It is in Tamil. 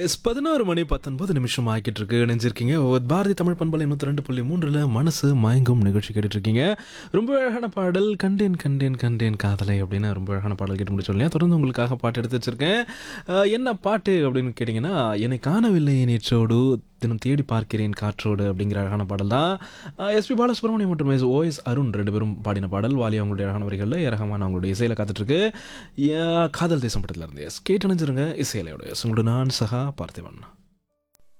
எஸ் பதினோரு மணி பத்தொன்பது நிமிஷம் ஆகிட்டு இருக்கு இணைஞ்சிருக்கீங்க ஒரு பாரதி தமிழ் பண்பலை நூற்றி ரெண்டு புள்ளி மூன்றில் மனசு மயங்கும் நிகழ்ச்சி கேட்டுட்டு இருக்கீங்க ரொம்ப அழகான பாடல் கண்டேன் கண்டேன் கண்டேன் காதலை அப்படின்னு ரொம்ப அழகான பாடல் கேட்டு முடிச்சோம் இல்லையா தொடர்ந்து உங்களுக்காக பாட்டு எடுத்து வச்சிருக்கேன் அஹ், என்ன பாட்டு அப்படின்னு கேட்டிங்கன்னா என்னை காணவில்லை நேற்றோடு தினம் தேடி பார்க்கிறேன் காற்றோடு அப்படிங்கிற அழகான பாடல் தான் எஸ்பி பாலசுப்ரமணியம் மற்றும் எஸ் ஓஎஸ் அருண் ரெண்டு பேரும் பாடின பாடல் வாலி அவங்களுடைய அழகான வரிகளில் ஏரகமான அவங்களுடைய இசையில் காத்துட்ருக்கு காதல் தேசம் படத்தில் இருந்து எஸ் கேட்டு அணைஞ்சிருங்க இசையிலையோட எஸ் உங்களோட நான் சகா பார்த்திபன்